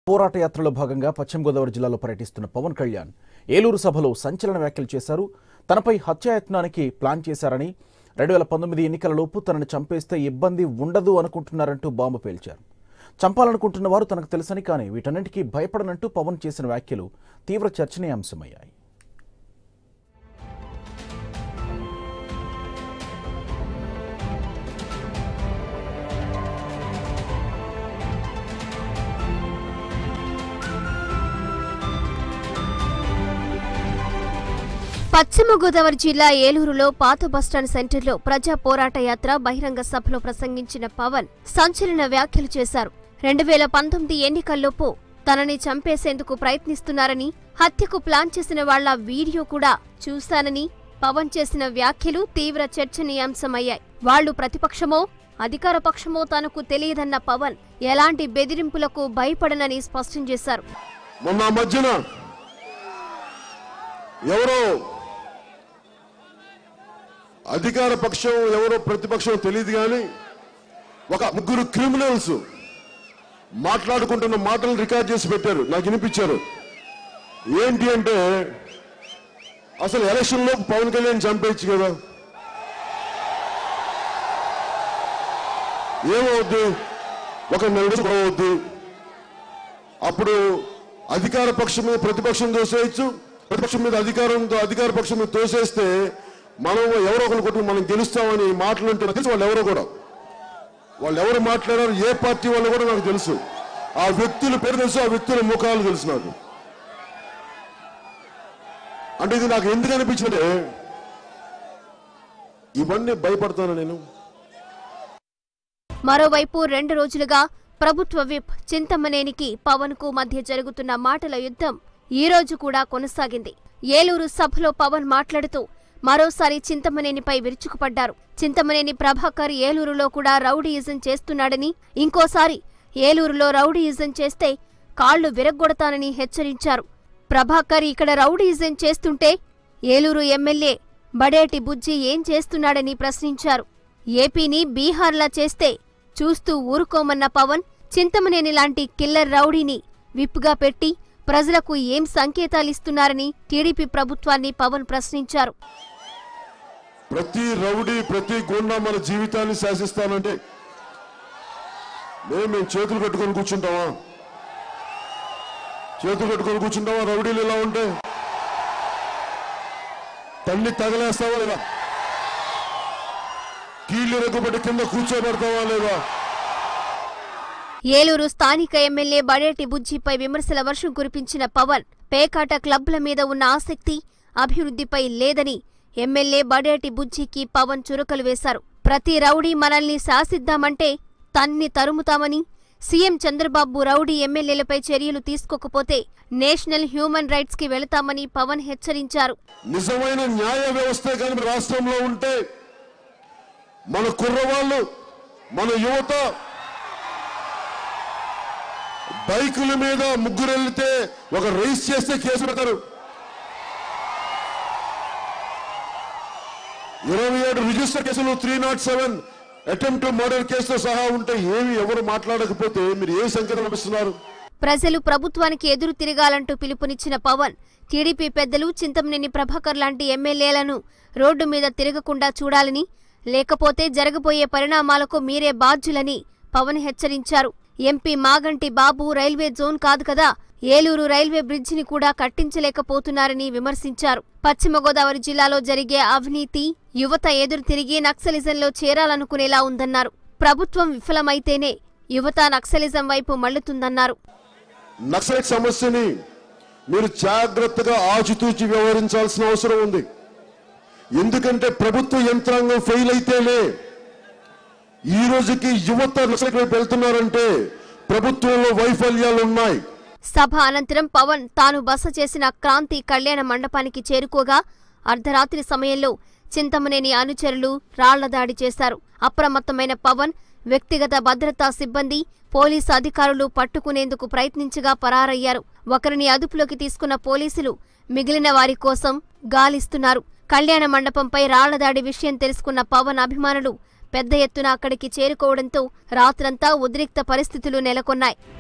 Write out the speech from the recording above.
పోరాట యాత్రలో భాగంగా పశ్చిమ గోదావరి జిల్లాలో పర్యటిస్తున్న పవన్ కళ్యాణ్ ఏలూరు సభలో సంచలన వ్యాఖ్యలు చేశారు తనపై హత్యాయత్నానికి ప్లాన్ చేశారని రెండు వేల పంతొమ్మిది ఎన్నికలలోపు తనని చంపేస్తే ఇబ్బంది ఉండదు అనుకుంటున్నారంటూ బాంబు పేల్చారు చంపాలనుకుంటున్న వారు తనకు తెలుసని కానీ వీటన్నింటికీ భయపడనంటూ పవన్ చేసిన వ్యాఖ్యలు తీవ్ర చర్చనీయాంశమయ్యాయి పశ్చిమ గోదావరి జిల్లా ఏలూరులో పాత బస్టాండ్ సెంటర్లో ప్రజా పోరాట యాత్ర బహిరంగ సభలో ప్రసంగించిన పవన్ సంచలన వ్యాఖ్యలు చేశారు రెండు వేల పంతొమ్మిది ఎన్నికల్లోపు తనని చంపేసేందుకు ప్రయత్నిస్తున్నారని హత్యకు ప్లాన్ చేసిన వాళ్ల వీడియో కూడా చూశానని పవన్ చేసిన వ్యాఖ్యలు తీవ్ర చర్చనీయాంశమయ్యాయి వాళ్లు ప్రతిపక్షమో అధికార పక్షమో తనకు తెలియదన్న పవన్ ఎలాంటి బెదిరింపులకు భయపడనని స్పష్టం చేశారు మొన్న ఆ మధ్యన ఎవరో అధికార పక్షం ఎవరో ప్రతిపక్షం తెలియదు కానీ ఒక ముగ్గురు క్రిమినల్స్ మాట్లాడుకుంటున్న మాటలు రికార్డ్ చేసి పెట్టారు నాకు వినిపించారు ఏంటి అంటే అసలు ఎలక్షన్ లో పవన్ కళ్యాణ్ చంపేయచ్చు కదా ఏమవుద్ది ఒక నెల రోజులు గొడవ అవుద్ది అప్పుడు అధికార పక్షం మీద ప్రతిపక్షం తోసేయచ్చు ప్రతిపక్షం మీద అధికారం అధికార పక్షం మీద తోసేస్తే మనం ఎవరో ఒకరు కొట్టుకుని మనం గెలుస్తామని మాటలు ఉంటే నాకు తెలుసు వాళ్ళు ఎవరో కూడా వాళ్ళు ఎవరు మాట్లాడారు ఏ పార్టీ వాళ్ళు కూడా నాకు తెలుసు ఆ వ్యక్తుల పేరు తెలుసు ఆ వ్యక్తుల ముఖాలు తెలుసు నాకు అంటే ఇది నాకు ఎందుకు అనిపించిందంటే ఇవన్నీ భయపడతాను నేను మరోవైపు రెండు రోజులుగా ప్రభుత్వ విప్ చింతమనేనికి పవన్ కు మధ్య జరుగుతున్న మాటల యుద్ధం ఈ రోజు కూడా కొనసాగింది ఏలూరు సభలో పవన్ మాట్లాడుతూ మరోసారి చింతమనేనిపై విరుచుకుపడ్డారు చింతమనేని ప్రభాకర్ ఏలూరులో కూడా రౌడీయిజం చేస్తున్నాడని ఇంకోసారి ఏలూరులో రౌడీయిజం చేస్తే కాళ్లు విరగ్గొడతానని హెచ్చరించారు ప్రభాకర్ ఇక్కడ రౌడీయిజం చేస్తుంటే ఏలూరు ఎమ్మెల్యే బడేటి బుజ్జి ఏం చేస్తున్నాడని ప్రశ్నించారు ఏపీని బీహార్లా చేస్తే చూస్తూ ఊరుకోమన్న పవన్ చింతమనేని లాంటి కిల్లర్ రౌడీని విప్పుగా పెట్టి ప్రజలకు ఏం సంకేతాలిస్తున్నారని టీడీపీ ప్రభుత్వాన్ని పవన్ ప్రశ్నించారు ప్రతి రౌడీ ప్రతి గుండా మన జీవితాన్ని శాసిస్తానంటే మేము మేము చేతులు కట్టుకొని కూర్చుంటామా చేతులు కట్టుకొని కూర్చుంటామా రౌడీలు ఇలా ఉంటే తల్లి తగలేస్తావా లేదా కీళ్ళు రెగ్గబెట్టి కింద కూర్చోబెడతావా లేదా ఏలూరు స్థానిక ఎమ్మెల్యే బడేటి బుజ్జిపై విమర్శల వర్షం కురిపించిన పవన్ పేకాట క్లబ్ల మీద ఉన్న ఆసక్తి అభివృద్ధిపై లేదని ఎమ్మెల్యే బడేటి బుజ్జికి పవన్ చురకలు వేశారు ప్రతి రౌడీ మనల్ని శాసిద్దామంటే తన్ని తరుముతామని సీఎం చంద్రబాబు రౌడీ ఎమ్మెల్యేలపై చర్యలు తీసుకోకపోతే నేషనల్ హ్యూమన్ రైట్స్ కి వెళతామని పవన్ హెచ్చరించారు నిజమైన న్యాయ వ్యవస్థ కానీ రాష్ట్రంలో ఉంటే మన కుర్రవాళ్ళు మన యువత బైకుల మీద ముగ్గురు వెళ్తే ఒక రేస్ చేస్తే కేసు పెడతారు ఇరవై ఏడు రిజిస్టర్ కేసులు three not seven attempt murder కేసుతో సహా ఉంటే ఏమి ఎవరు మాట్లాడకపోతే మీరు ఏ సంకేతం పంపిస్తున్నారు ప్రజలు ప్రభుత్వానికి ఎదురు తిరగాలంటూ పిలుపునిచ్చిన పవన్ టీడీపీ పెద్దలు చింతమనేని ప్రభాకర్ లాంటి ఎమ్మెల్యేలను రోడ్డు మీద తిరగకుండా చూడాలని లేకపోతే జరగబోయే పరిణామాలకు మీరే బాధ్యులని పవన్ హెచ్చరించారు MP Maganti Babu railway zone కాదు కదా ఏలూరు రైల్వే బ్రిడ్జిని కూడా కట్టించలేకపోతున్నారని విమర్శించారు పశ్చిమ గోదావరి జిల్లాలో జరిగే అవినీతి యువత ఎదురు తిరిగి నక్సలిజంలో చేరాలనుకునేలా ఉందన్నారు ప్రభుత్వం విఫలమైతేనే యువత నక్సలిజం వైపు మళ్లుతుందన్నారు నక్సలైట్ సమస్యని మీరు జాగ్రత్తగా ఆచితూచి వ్యవహరించాల్సిన అవసరం ఉంది ఎందుకంటే ప్రభుత్వ యంత్రాంగం ఫెయిల్ అయితేనే ఈ రోజుకి యువత నక్సలైట్ వైపు వెళ్తున్నారంటే ప్రభుత్వంలో వైఫల్యాలు ఉన్నాయి సభ అనంతరం పవన్ తాను బస చేసిన క్రాంతి కళ్యాణ మండపానికి చేరుకోగా అర్ధరాత్రి సమయంలో చింతమనేని అనుచరులు రాళ్ల దాడి చేశారు అప్రమత్తమైన పవన్ వ్యక్తిగత భద్రతా సిబ్బంది పోలీసు అధికారులు పట్టుకునేందుకు ప్రయత్నించగా పరారయ్యారు ఒకరిని అదుపులోకి తీసుకున్న పోలీసులు మిగిలిన వారి కోసం గాలిస్తున్నారు కళ్యాణ మండపంపై రాళ్ల దాడి విషయం తెలుసుకున్న పవన్ అభిమానులు పెద్ద ఎత్తున అక్కడికి చేరుకోవడంతో రాత్రంతా ఉద్రిక్త పరిస్థితులు నెలకొన్నాయి